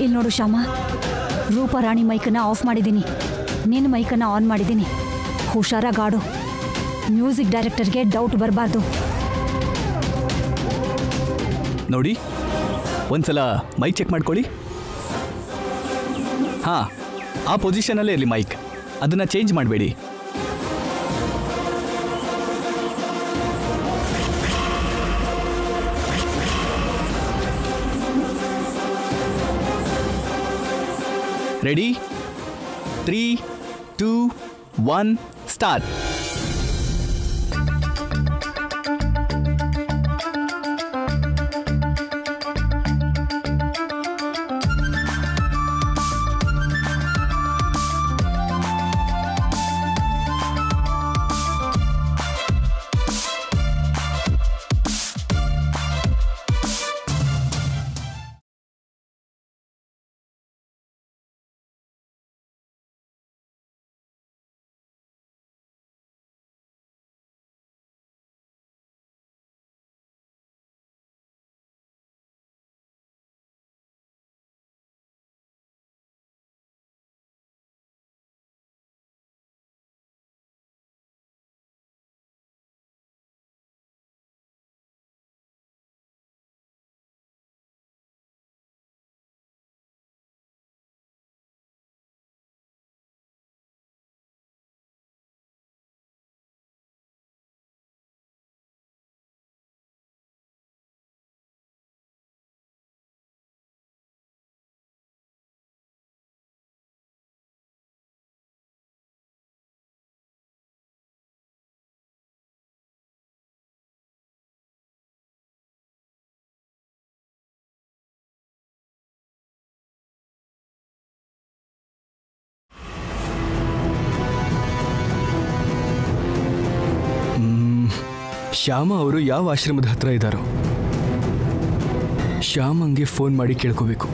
ಇಲ್ಲಿ ನೋಡು ಶ್ಯಾಮ ರೂಪರಾಣಿ ಮೈಕನ್ನ ಆಫ್ ಮಾಡಿದ್ದೀನಿ ನಿನ್ನ ಮೈಕನ್ನ ಆನ್ ಮಾಡಿದ್ದೀನಿ ಹುಷಾರಾಗಾಡು ಮ್ಯೂಸಿಕ್ ಡೈರೆಕ್ಟರ್ಗೆ ಡೌಟ್ ಬರಬಾರ್ದು ನೋಡಿ ಒಂದ್ಸಲ ಮೈಕ್ ಚೆಕ್ ಮಾಡ್ಕೊಳ್ಳಿ ಹಾಂ ಆ ಪೊಸಿಷನಲ್ಲೇ ಇರಲಿ ಮೈಕ್ ಅದನ್ನು ಚೇಂಜ್ ಮಾಡಬೇಡಿ ready three two one start Shyama ಅವರು ಯಾವ ಆಶ್ರಮದ ಹತ್ರ ಇದ್ದಾರೋ ಶ್ಯಾಮಂಗೆ ಫೋನ್ ಮಾಡಿ ಕೇಳ್ಕೋಬೇಕು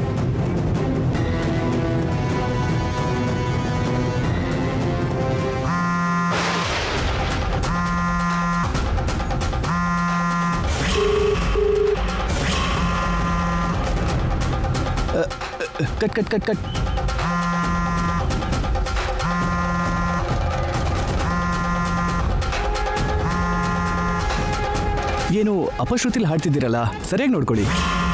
ಕಟ್ ಕಟ್ ಕಟ್ ಕಟ್ ಏನು ಅಪಶ್ರುತಿಲಿ ಹಾಡ್ತಿದ್ದೀರಲ್ಲ ಸರಿಯಾಗಿ ನೋಡ್ಕೊಳ್ಳಿ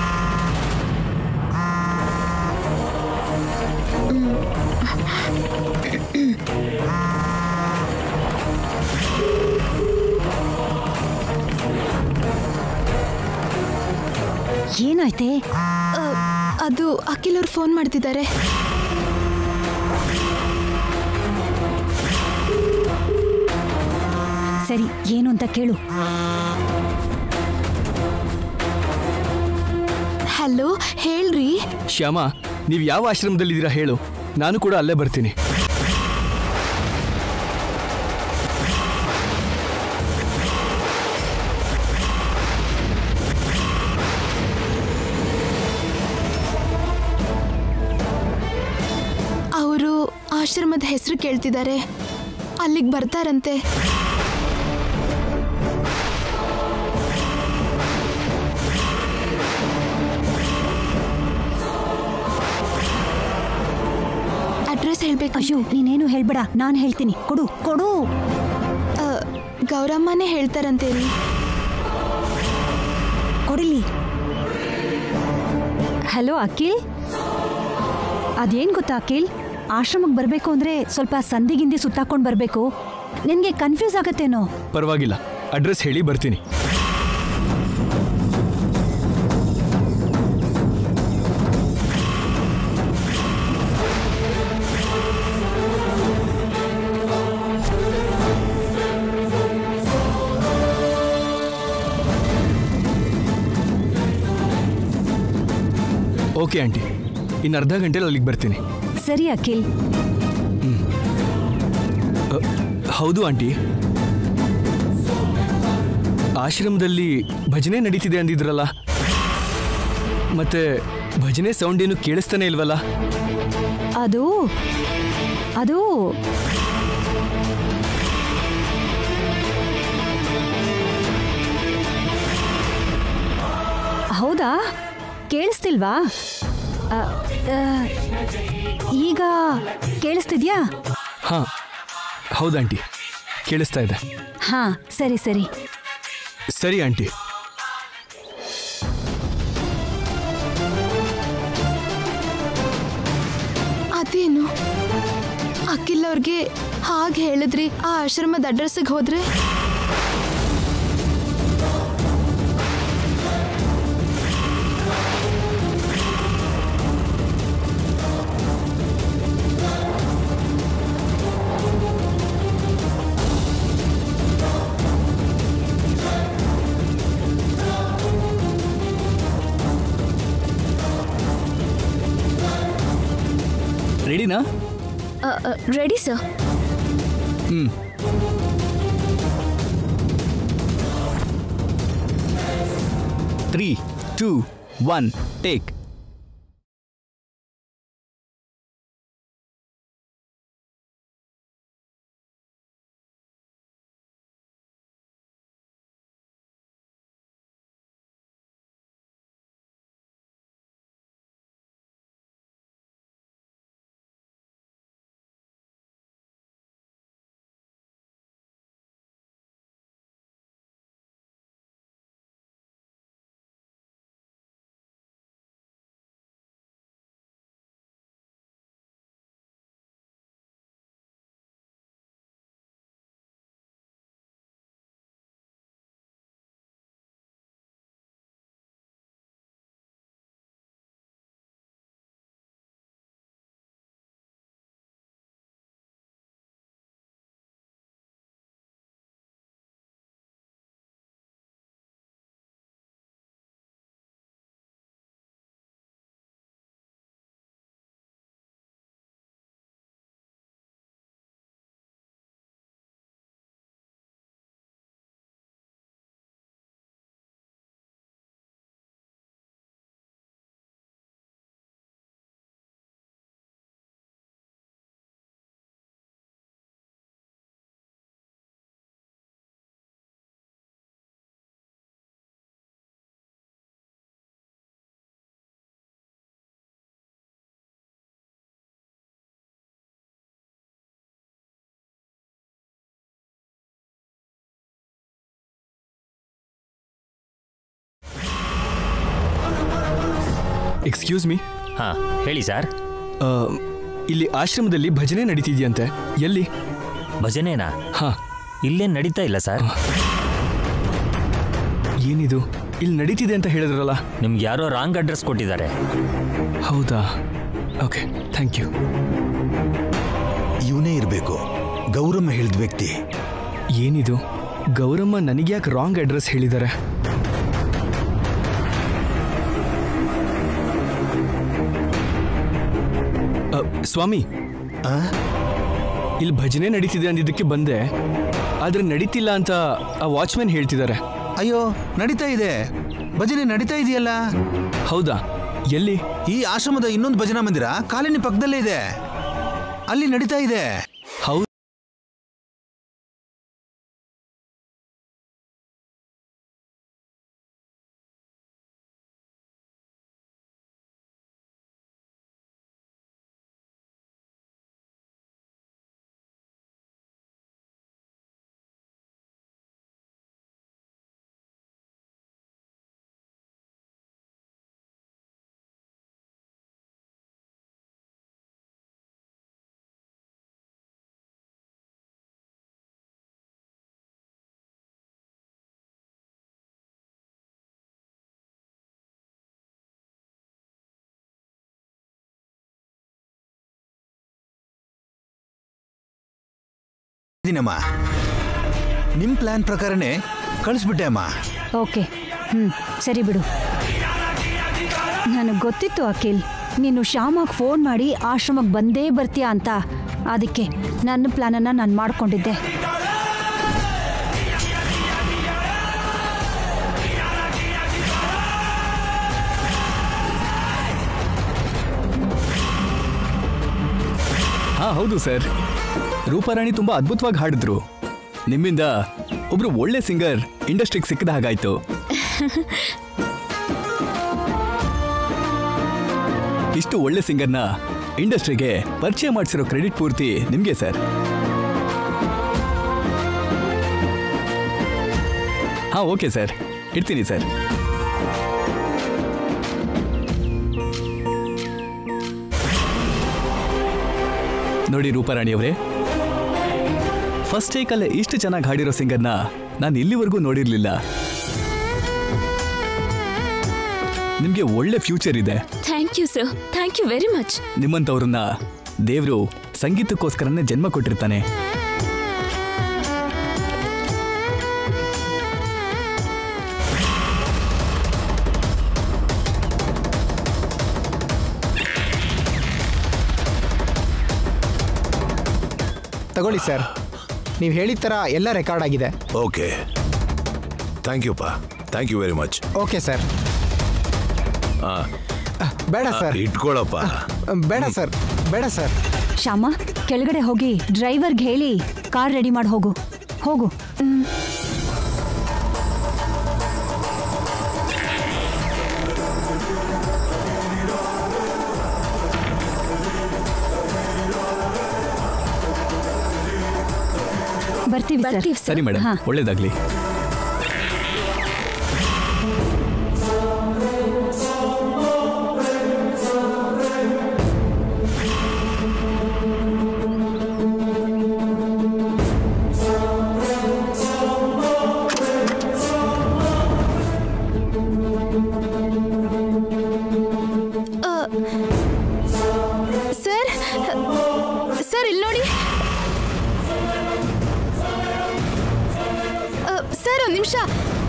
ಏನಾಯ್ತೆ ಅ, ಅದು ಅಖಿಲ್ ಅವ್ರು ಫೋನ್ ಮಾಡ್ತಿದ್ದಾರೆ ಸರಿ ಏನು ಅಂತ ಕೇಳು ಹಲೋ ಹೇಳ್ರಿ ಶ್ಯಾಮ ನೀವು ಯಾವ ಆಶ್ರಮದಲ್ಲಿದ್ದೀರಾ ಹೇಳು ನಾನು ಕೂಡ ಅಲ್ಲೇ ಬರ್ತೀನಿ ಅವರು ಆಶ್ರಮದ ಹೆಸರು ಕೇಳ್ತಿದ್ದಾರೆ ಅಲ್ಲಿಗೆ ಬರ್ತಾರಂತೆ ಅಡ್ರೆಸ್ ಹೇಳ್ಬೇಕು ಅಯ್ಯೋ ನೀನೇನು ಹೇಳ್ಬೇಡ ನಾನು ಹೇಳ್ತೀನಿ ಕೊಡು ಕೊಡು ಅ, ಗೌರಮ್ಮನೇ ಹೇಳ್ತಾರಂತೆ ರೀ ಕೊಡಿಲಿ ಹಲೋ ಅಖಿಲ್ ಅದೇನು ಗೊತ್ತಾ ಅಖಿಲ್ ಆಶ್ರಮಕ್ಕೆ ಬರಬೇಕು ಅಂದರೆ ಸ್ವಲ್ಪ ಸಂದಿಗಿಂದಿ ಸುತ್ತಾಕೊಂಡು ಬರಬೇಕು ನಿನಗೆ ಕನ್ಫ್ಯೂಸ್ ಆಗತ್ತೇನೋ ಪರವಾಗಿಲ್ಲ ಅಡ್ರೆಸ್ ಹೇಳಿ ಬರ್ತೀನಿ ಓಕೆ ಆಂಟಿ ಇನ್ನು ಅರ್ಧ ಗಂಟೆಲಿ ಅಲ್ಲಿಗೆ ಬರ್ತೀನಿ ಸರಿ ಅಖಿಲ್ ಅ, ಹೌದು ಆಂಟಿ ಆಶ್ರಮದಲ್ಲಿ ಭಜನೆ ನಡೀತಿದೆ ಅಂದಿದ್ರಲ್ಲ ಮತ್ತೆ ಭಜನೆ ಸೌಂಡ್ ಏನು ಕೇಳಿಸ್ತಾನೆ ಇಲ್ವಲ್ಲ ಅದು ಅದು ಹೌದಾ ಕೇಳಿಸ್ತಿಲ್ವಾ ಆ, ಆ, ಈಗ ಕೇಳಿಸ್ತಿದ್ಯಾ ಹಾಂ ಹೌದು ಆಂಟಿ ಕೇಳಿಸ್ತಾ ಇದೆ ಹಾ ಸರಿ ಸರಿ ಸರಿ ಆಂಟಿ ಅದೇನು ಅಖಿಲ್ ಅವ್ರಿಗೆ ಹಾಗೆ ಹೇಳಿದ್ರಿ ಆ ಆಶ್ರಮದ ಅಡ್ರೆಸ್ಸಿಗೆ ಹೋದ್ರೆ ರೆಡಿನಾ ರೆಡಿ ಸರ್ ಹ್ಞೂ three two one take excuse me ಹಾ ಹೇಳಿ ಸರ್ ಇಲ್ಲಿ ಆಶ್ರಮದಲ್ಲಿ ಭಜನೆ ನಡೀತಿದ್ಯಂತೆ ಎಲ್ಲಿ ಭಜನೆನಾ ಹಾಂ ಇಲ್ಲೇನು ನಡೀತಾ ಇಲ್ಲ ಸರ್ ಏನಿದು ಇಲ್ಲಿ ನಡೀತಿದೆ ಅಂತ ಹೇಳಿದ್ರಲ್ಲ ನಿಮ್ಗೆ ಯಾರೋ ರಾಂಗ್ ಅಡ್ರೆಸ್ ಕೊಟ್ಟಿದ್ದಾರೆ ಹೌದಾ ಓಕೆ ಥ್ಯಾಂಕ್ ಯು ಇವನೇ ಇರಬೇಕು ಗೌರಮ್ಮ ಹೇಳಿದ ವ್ಯಕ್ತಿ ಏನಿದು ಗೌರಮ್ಮ ನನಗ್ಯಾಕೆ ರಾಂಗ್ ಅಡ್ರೆಸ್ ಹೇಳಿದ್ದಾರೆ ಅ, ಸ್ವಾಮಿ ಆ? ಇಲ್ಲಿ ಭಜನೆ ನಡೀತಿದೆ ಅಂದಿದ್ದಕ್ಕೆ ಬಂದೆ ಆದ್ರೆ ನಡೀತಿಲ್ಲ ಅಂತ ಆ ವಾಚ್ಮ್ಯಾನ್ ಹೇಳ್ತಿದ್ದಾರೆ ಅಯ್ಯೋ ನಡೀತಾ ಇದೆ ಭಜನೆ ನಡೀತಾ ಇದೆಯಲ್ಲ ಹೌದಾ ಎಲ್ಲಿ ಈ ಆಶ್ರಮದ ಇನ್ನೊಂದು ಭಜನಾ ಮಂದಿರ ಕಾಲಿನಿ ಪಕ್ಕದಲ್ಲೇ ಇದೆ ಅಲ್ಲಿ ನಡೀತಾ ಇದೆ ಹೌದು ಇದೀನಮ್ಮ ನಿಮ್ ಪ್ಲಾನ್ ಪ್ರಕಾರನೇ ಕಳಿಸ್ಬಿಟ್ಟೆ ಅಮ್ಮ ಓಕೆ ಹ್ಞೂ ಸರಿ ಬಿಡು ನನಗೆ ಗೊತ್ತಿತ್ತು ಅಖಿಲ್ ನೀನು ಶ್ಯಾಮಾಗ್ ಫೋನ್ ಮಾಡಿ ಆಶ್ರಮಕ್ಕೆ ಬಂದೇ ಬರ್ತೀಯಾ ಅಂತ ಅದಕ್ಕೆ ನನ್ನ ಪ್ಲ್ಯಾನನ್ನು ನಾನು ಮಾಡ್ಕೊಂಡಿದ್ದೆ ಹಾ ಹೌದು ಸರ್ ರೂಪಾರಾಣಿ ತುಂಬಾ ಅದ್ಭುತವಾಗಿ ಹಾಡಿದ್ರು ನಿಮ್ಮಿಂದ ಒಬ್ರು ಒಳ್ಳೆ ಸಿಂಗರ್ ಇಂಡಸ್ಟ್ರಿಗೆ ಸಿಕ್ಕದ ಹಾಗಾಯ್ತು ಇಷ್ಟು ಒಳ್ಳೆ ಸಿಂಗರ್ನ ಇಂಡಸ್ಟ್ರಿಗೆ ಪರಿಚಯ ಮಾಡಿಸಿರೋ ಕ್ರೆಡಿಟ್ ಪೂರ್ತಿ ನಿಮಗೆ ಸರ್ ಹಾಂ ಓಕೆ ಸರ್ ಇಡ್ತೀನಿ ಸರ್ ನೋಡಿ ರೂಪಾರಾಣಿ ಅವರೇ ಫಸ್ಟ್ ಟೇಕಲ್ಲೇ ಇಷ್ಟು ಚೆನ್ನಾಗಿ ಹಾಡಿರೋ ಸಿಂಗರ್ನ ನಾನು ಇಲ್ಲಿವರೆಗೂ ನೋಡಿರಲಿಲ್ಲ ನಿಮಗೆ ಒಳ್ಳೆ ಫ್ಯೂಚರ್ ಇದೆ thank you sir thank you very much ನಿಮ್ಮಂಥವ್ರನ್ನ ದೇವರು ಸಂಗೀತಕ್ಕೋಸ್ಕರನೇ ಜನ್ಮ ಕೊಟ್ಟಿರ್ತಾನೆ ತಗೊಳ್ಳಿ ಸರ್ ನೀವು ಹೇಳಿದ ಥರ ಎಲ್ಲ ರೆಕಾರ್ಡ್ ಆಗಿದೆ ಓಕೆ ಥ್ಯಾಂಕ್ ಯು ಪಾ thank you very much okay sir ಬೇಡ ಸರ್ ಇಟ್ಕೊಳ್ಳಪ್ಪ ಬೇಡ ಸರ್ ಬೇಡ ಸರ್ ಶ್ಯಾಮ ಕೆಳಗಡೆ ಹೋಗಿ ಡ್ರೈವರ್ಗೆ ಹೇಳಿ ಕಾರ್ ರೆಡಿ ಮಾಡಿ ಹೋಗು ಹೋಗು ಬರ್ತೀವಿ ಸರ್ ಬರ್ತೀವಿ ಸರ್ ಸರಿ ಮೇಡಮ್ ಹಾ. ಒಳ್ಳೇದಾಗ್ಲಿ ಸರ್ ಸರ್ ಇಲ್ಲಿ ನೋಡಿ ಅ, ಸರ್ ಒಂದು ನಿಮಿಷ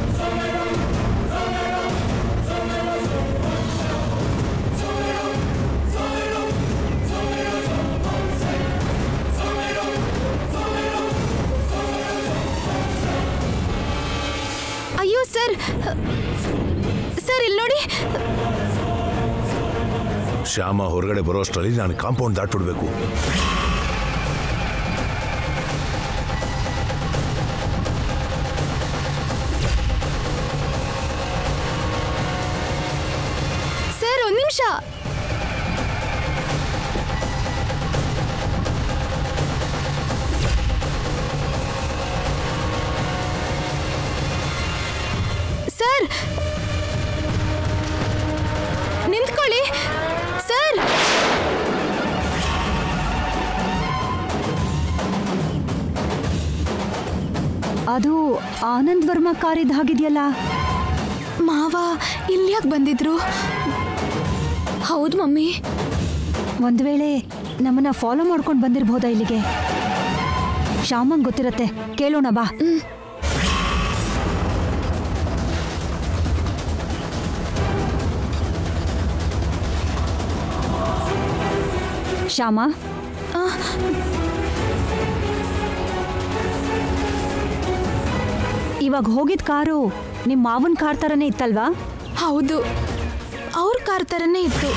ಅಯ್ಯೋ ಸರ್ ಸರ್ ಇಲ್ಲಿ ನೋಡಿ ಶ್ಯಾಮ ಹೊರಗಡೆ ಬರೋಷ್ಟರಲ್ಲಿ ನಾನು ಕಾಂಪೌಂಡ್ ದಾಟ್ಬಿಡ್ಬೇಕು ಸರ್ ಒಂದು ನಿಮಿಷ ಸರ್ ನಿಂತ್ಕೊಳ್ಳಿ ಸರ್ ಅದು ಆನಂದ್ ವರ್ಮಾ ಕಾರ್ ಇದ್ದ ಹಾಗಿದೆಯಲ್ಲ ಮಾವ ಇಲ್ಲಿ ಯಾಕೆ ಬಂದಿದ್ರು ಹೌದು ಮಮ್ಮಿ ಒಂದ್ ವೇಳೆ ನಮ್ಮನ್ನ ಫಾಲೋ ಮಾಡ್ಕೊಂಡು ಬಂದಿರ್ಬೋದಾ ಇಲ್ಲಿಗೆ ಶ್ಯಾಮಂಗ್ ಗೊತ್ತಿರತ್ತೆ ಕೇಳೋಣ ಬಾ ಶ್ಯಾಮ ಇವಾಗ ಹೋಗಿದ್ ಕಾರು ನಿಮ್ ಮಾವನ್ ಕಾರ್ ತರನೇ ಇತ್ತಲ್ವಾ ಹೌದು ಅವ್ರ ಕಾರ್ ಥರನೇ ಇತ್ತು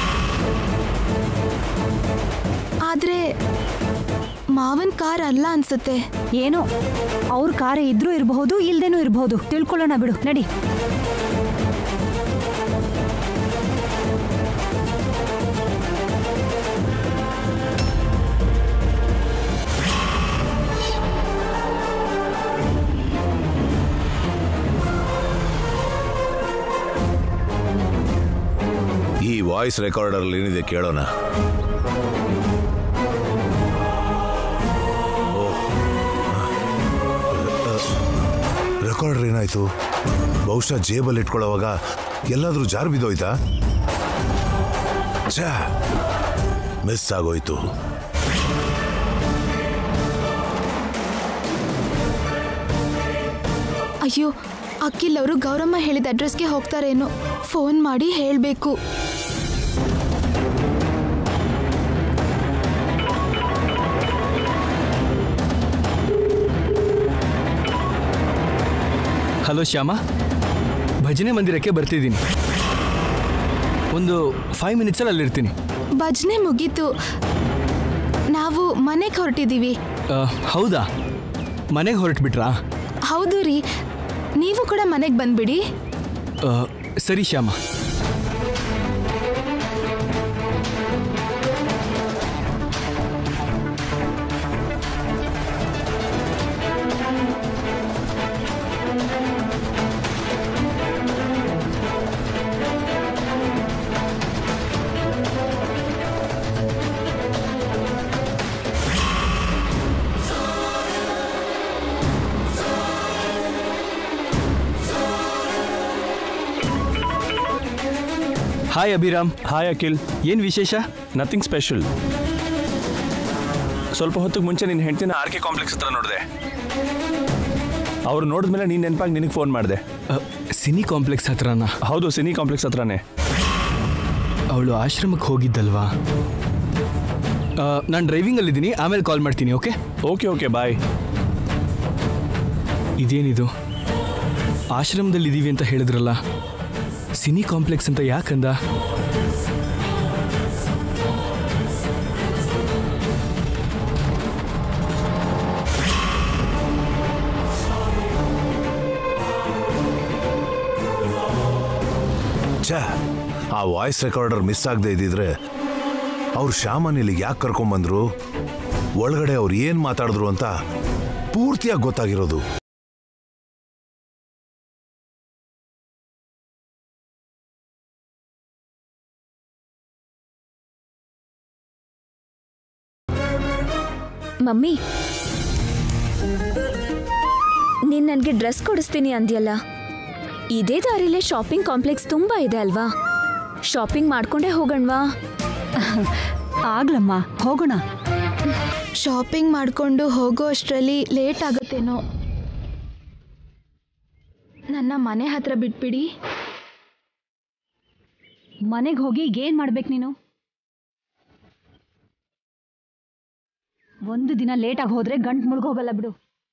ಆದ್ರೆ ಮಾವನ್ ಕಾರ್ ಅಲ್ಲ ಅನ್ಸುತ್ತೆ ಏನೋ ಅವ್ರ ಕಾರೇ ಇದ್ರೂ ಇರಬಹುದು ಇಲ್ದೇನೂ ಇರಬಹುದು ತಿಳ್ಕೊಳ್ಳೋಣ ಬಿಡು ನಡಿ ಈ ವಾಯ್ಸ್ ರೆಕಾರ್ಡರ್ ಏನಿದೆ ಕೇಳೋಣ ರೆಕಾರ್ಡರ್ ಏನಾಯ್ತು ಬಹುಶಃ ಜೇಬಲ್ಲಿ ಇಟ್ಕೊಳ್ಳೋವಾಗ ಎಲ್ಲಾದ್ರೂ ಜಾರ್ ಬಿದ್ದೋಯ್ತಾ ಛೇ ಮಿಸ್ ಆಗೋಯ್ತು ಅಯ್ಯೋ ಅಖಿಲ್ ಅವರು ಗೌರಮ್ಮ ಹೇಳಿದ ಅಡ್ರೆಸ್ಗೆ ಹೋಗ್ತಾರೇನೋ ಫೋನ್ ಮಾಡಿ ಹೇಳಬೇಕು ಹಲೋ ಶ್ಯಾಮ ಭಜನೆ ಮಂದಿರಕ್ಕೆ ಬರ್ತಿದ್ದೀನಿ ಒಂದು ಫೈವ್ ಮಿನಿಟ್ಸಲ್ಲಿ ಅಲ್ಲಿರ್ತೀನಿ ಭಜನೆ ಮುಗೀತು ನಾವು ಮನೆಗೆ ಹೊರಟಿದ್ದೀವಿ ಆ, ಹೌದಾ ಮನೆಗೆ ಹೊರಟ್ಬಿಟ್ರಾ ಹೌದು ರೀ ನೀವು ಕೂಡ ಮನೆಗೆ ಬಂದ್ಬಿಡಿ ಆ, ಸರಿ ಶ್ಯಾಮ ಹಾಯ್ ಅಭಿರಾಮ್ ಹಾಯ್ ಅಖಿಲ್ ಏನು ವಿಶೇಷ ನಥಿಂಗ್ ಸ್ಪೆಷಲ್ ಸ್ವಲ್ಪ ಹೊತ್ತಿಗೆ ಮುಂಚೆ ನಿನ್ನ ಹೆಂಡತಿನ ಆರ್ ಕೆ ಕಾಂಪ್ಲೆಕ್ಸ್ ಹತ್ರ ನೋಡಿದೆ ಅವ್ರು ನೋಡಿದ್ಮೇಲೆ ನೀನು ನೆನಪಾಗಿ ನಿನಗೆ ಫೋನ್ ಮಾಡಿದೆ ಅ, ಸಿನಿ ಕಾಂಪ್ಲೆಕ್ಸ್ ಹತ್ರನಾ ಹೌದು ಸಿನಿ ಕಾಂಪ್ಲೆಕ್ಸ್ ಹತ್ರನೇ ಅವಳು ಆಶ್ರಮಕ್ಕೆ ಹೋಗಿದ್ದಲ್ವಾ ನಾನು ಡ್ರೈವಿಂಗಲ್ಲಿದ್ದೀನಿ ಆಮೇಲೆ ಕಾಲ್ ಮಾಡ್ತೀನಿ ಓಕೆ ಓಕೆ ಓಕೆ ಬಾಯ್ ಇದೇನಿದು ಆಶ್ರಮದಲ್ಲಿ ಇದ್ದೀವಿ ಅಂತ ಹೇಳಿದ್ರಲ್ಲ ಸಿನಿ ಕಾಂಪ್ಲೆಕ್ಸ್ ಅಂತ ಯಾಕಂದ ಛೇ ಆ ವಾಯ್ಸ್ ರೆಕಾರ್ಡರ್ ಮಿಸ್ ಆಗದೆ ಇದ್ದಿದ್ರೆ ಅವ್ರು ಶ್ಯಾಮನ್ ಇಲ್ಲಿಗೆ ಯಾಕೆ ಕರ್ಕೊಂಬಂದ್ರು ಒಳಗಡೆ ಅವ್ರು ಏನು ಮಾತಾಡಿದ್ರು ಅಂತ ಪೂರ್ತಿಯಾಗಿ ಗೊತ್ತಾಗಿರೋದು ಮಮ್ಮಿ ನೀನ್ ನನಗೆ ಡ್ರೆಸ್ ಕೊಡಿಸ್ತೀನಿ ಅಂದ್ಯಲ್ಲ ಇದೇ ದಾರಿಲೇ ಶಾಪಿಂಗ್ ಕಾಂಪ್ಲೆಕ್ಸ್ ತುಂಬಾ ಇದೆ ಅಲ್ವಾ ಶಾಪಿಂಗ್ ಮಾಡ್ಕೊಂಡೇ ಹೋಗಣ್ವಾ ಆಗ್ಲಮ್ಮ ಹೋಗೋಣ ಶಾಪಿಂಗ್ ಮಾಡಿಕೊಂಡು ಹೋಗೋ ಅಷ್ಟರಲ್ಲಿ ಲೇಟ್ ಆಗುತ್ತೇನೋ ನನ್ನ ಮನೆ ಹತ್ರ ಬಿಟ್ಬಿಡಿ ಮನೆಗೆ ಹೋಗಿ ಈಗ ಏನ್ ಮಾಡ್ಬೇಕು ನೀನು ಒಂದು ದಿನ ಲೇಟಾಗಿ ಹೋದ್ರೆ ಗಂಟ್ ಮುಳುಗೋಗಲ್ಲ ಬಿಡು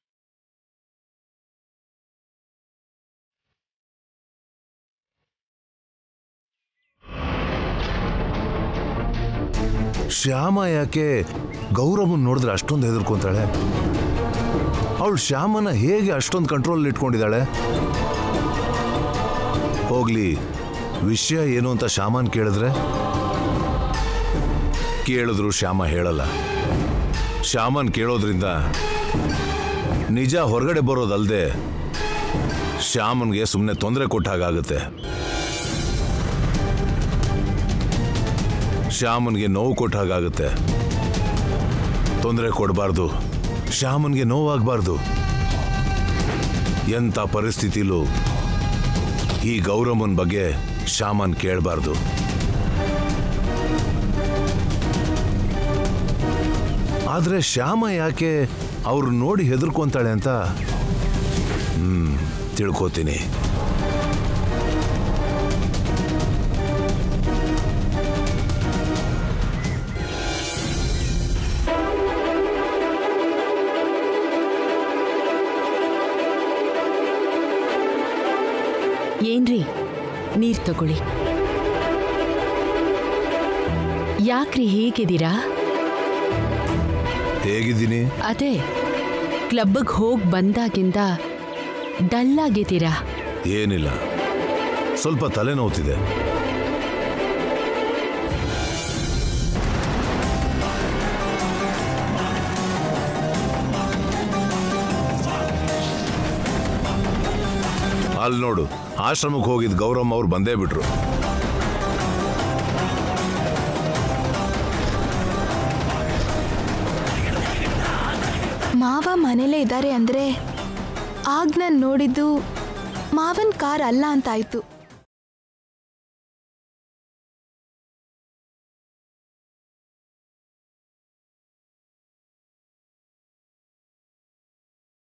ಶ್ಯಾಮ ಯಾಕೆ ಗೌರವನ್ ನೋಡಿದ್ರೆ ಅಷ್ಟೊಂದು ಹೆದರ್ಕೊಂತಾಳೆ ಅವಳು ಶ್ಯಾಮನ ಹೇಗೆ ಅಷ್ಟೊಂದು ಕಂಟ್ರೋಲ್ ಇಟ್ಕೊಂಡಿದ್ದಾಳೆ ಹೋಗ್ಲಿ ವಿಷಯ ಏನು ಅಂತ ಶ್ಯಾಮನ್ ಕೇಳಿದ್ರೆ ಕೇಳಿದ್ರು ಶ್ಯಾಮ ಹೇಳಲ್ಲ ಶ್ಯಾಮನ್ ಕೇಳೋದ್ರಿಂದ ನಿಜ ಹೊರಗಡೆ ಬರೋದಲ್ದೆ ಶ್ಯಾಮನ್ಗೆ ಸುಮ್ಮನೆ ತೊಂದರೆ ಕೊಟ್ಟ ಹಾಗಾಗುತ್ತೆ ಶ್ಯಾಮನ್ಗೆ ನೋವು ಕೊಟ್ಟ ಹಾಗಾಗುತ್ತೆ ತೊಂದರೆ ಕೊಡಬಾರ್ದು ಶ್ಯಾಮನ್ಗೆ ನೋವಾಗಬಾರ್ದು ಎಂಥ ಪರಿಸ್ಥಿತಿಲೂ ಈ ಗೌರಮ್ಮನ ಬಗ್ಗೆ ಶ್ಯಾಮನ್ ಕೇಳಬಾರ್ದು ಆದ್ರೆ ಶ್ಯಾಮ ಯಾಕೆ ಅವ್ರು ನೋಡಿ ಹೆದರ್ಕೊಂತಾಳೆ ಅಂತ ಹ್ಮ್ ತಿಳ್ಕೊತೀನಿ ಏನ್ರಿ ನೀರ್ ತಗೊಳ್ಳಿ ಯಾಕ್ರಿ ಹೇಗಿದ್ದೀರಾ ಹೇಗಿದ್ದೀನಿ ಅದೇ ಕ್ಲಬ್ಗೆ ಹೋಗಿ ಬಂದಾಗಿಂದ ಡಲ್ ಆಗಿದ್ದೀರಾ ಏನಿಲ್ಲ ಸ್ವಲ್ಪ ತಲೆನೋವ್ತಿದೆ ಅಲ್ಲಿ ನೋಡು ಆಶ್ರಮಕ್ಕೆ ಹೋಗಿದ್ ಗೌರಮ್ಮ ಅವ್ರು ಬಂದೇ ಬಿಟ್ರು ಮಾವ ಮನೇಲೇ ಇದ್ದಾರೆ ಅಂದರೆ ಆಗ ನಾನು ನೋಡಿದ್ದು ಮಾವನ್ ಕಾರ್ ಅಲ್ಲ ಅಂತ ಆಯ್ತು